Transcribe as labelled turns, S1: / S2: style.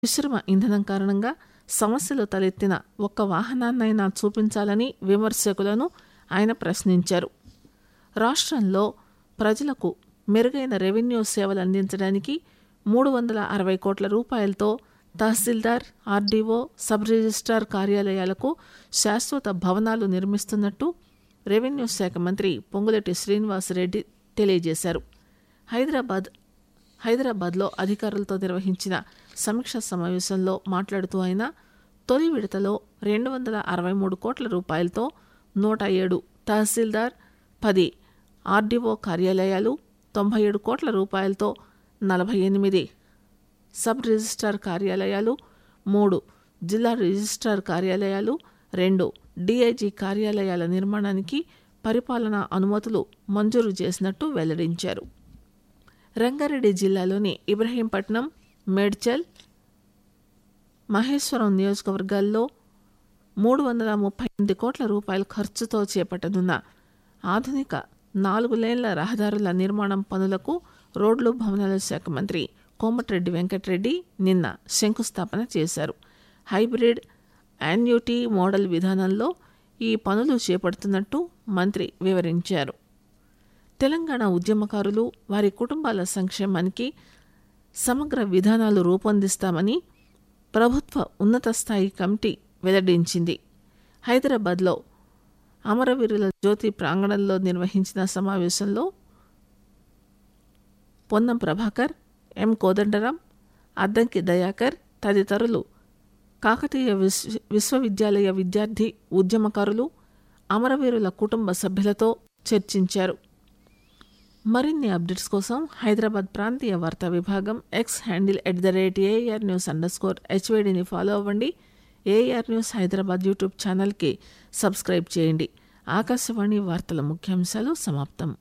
S1: మిశ్రమ ఇంధనం కారణంగా సమస్యలు తలెత్తిన ఒక్క వాహనాన్నైనా చూపించాలని విమర్శకులను ఆయన ప్రశ్నించారు రాష్ట్రంలో ప్రజలకు మెరుగైన రెవెన్యూ సేవలు అందించడానికి మూడు వందల అరవై కోట్ల రూపాయలతో తహసీల్దార్ ఆర్డీఓ సబ్ రిజిస్ట్రార్ కార్యాలయాలకు శాశ్వత భవనాలు నిర్మిస్తున్నట్టు రెవెన్యూ శాఖ మంత్రి పొంగులేటి శ్రీనివాసరెడ్డి తెలియజేశారు హైదరాబాద్ హైదరాబాద్లో అధికారులతో నిర్వహించిన సమీక్ష సమావేశంలో మాట్లాడుతూ ఆయన తొలి విడతలో రెండు వందల అరవై మూడు కోట్ల రూపాయలతో నూట ఏడు తహసీల్దార్ పది ఆర్డీఓ కార్యాలయాలు తొంభై ఏడు కోట్ల రూపాయలతో నలభై ఎనిమిది సబ్ రిజిస్ట్రార్ కార్యాలయాలు మూడు జిల్లా రిజిస్ట్రార్ కార్యాలయాలు రెండు డిఐజీ కార్యాలయాల నిర్మాణానికి పరిపాలనా అనుమతులు మంజూరు చేసినట్టు వెల్లడించారు రంగారెడ్డి జిల్లాలోని ఇబ్రహీంపట్నం మేడ్చల్ మహేశ్వరం నియోజకవర్గాల్లో మూడు వందల ముప్పై ఎనిమిది కోట్ల రూపాయల ఖర్చుతో చేపట్టనున్న ఆధునిక నాలుగు లేన్ల రహదారుల నిర్మాణం పనులకు రోడ్లు భవనాల శాఖ మంత్రి కోమటిరెడ్డి వెంకటరెడ్డి నిన్న శంకుస్థాపన చేశారు హైబ్రిడ్ యాన్యుటీ మోడల్ విధానంలో ఈ పనులు చేపడుతున్నట్టు మంత్రి వివరించారు తెలంగాణ ఉద్యమకారులు వారి కుటుంబాల సంక్షేమానికి సమగ్ర విధానాలు రూపొందిస్తామని ప్రభుత్వ ఉన్నత స్థాయి కమిటీ వెల్లడించింది హైదరాబాద్లో అమరవీరుల జ్యోతి ప్రాంగణంలో నిర్వహించిన సమావేశంలో పొన్నం ప్రభాకర్ ఎం కోదండరాం అద్దంకి దయాకర్ తదితరులు కాకతీయ విశ్వ విశ్వవిద్యాలయ విద్యార్థి ఉద్యమకారులు అమరవీరుల కుటుంబ సభ్యులతో చర్చించారు మరిన్ని అప్డేట్స్ కోసం హైదరాబాద్ ప్రాంతీయ వార్తా విభాగం X handle at the rate air news under score హెచ్వేడిని ఫాలో అవ్వండి ఏఆర్ న్యూస్ హైదరాబాద్ యూట్యూబ్ ఛానల్కి సబ్స్క్రైబ్ చేయండి ఆకాశవాణి వార్తల ముఖ్యాంశాలు సమాప్తం